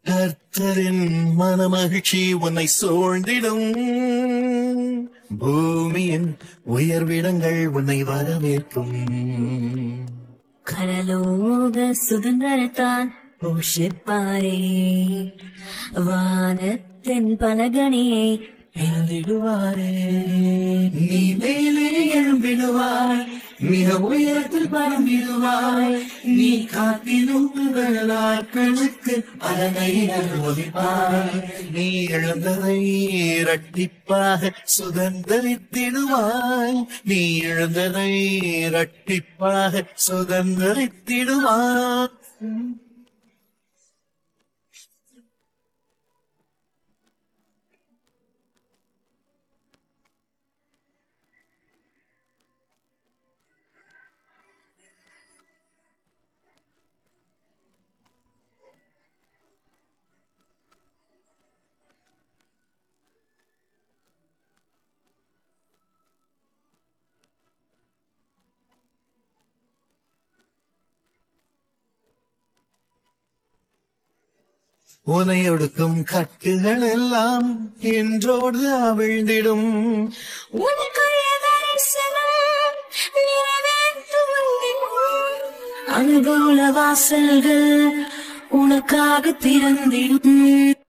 கர்த்தரின் மனமகிழ்ச்சி உன்னை சூழ்ந்திடும் பூமியின் உயர்விடங்கள் உன்னை வரவேற்கும் கடலோக சுதந்திரத்தான் போஷிப்பாரே வானத்தின் பலகணியை எழுந்திடுவாரே நீ மேலே எழும்பிடுவாய் மிக உயரத்தில் பறந்திடுவாய் நீ காத்திடும் நாட்களுக்கு பலனை அனுபவிப்பாய் நீ எழுந்ததை இரட்டிப்பாக சுதந்திரித்திடுவாய் நீ எழுந்ததை இரட்டிப்பாக சுதந்திரித்திடுவாய் உனை ஒடுக்கும் கட்டுகள் எல்லாம் என்றோடு அவிழ்ந்திடும் உனக்குரிய தரிசனம் நிறைவேற்று வந்திடும். அனுகூல வாசல்கள் உனக்காக திறந்திடும்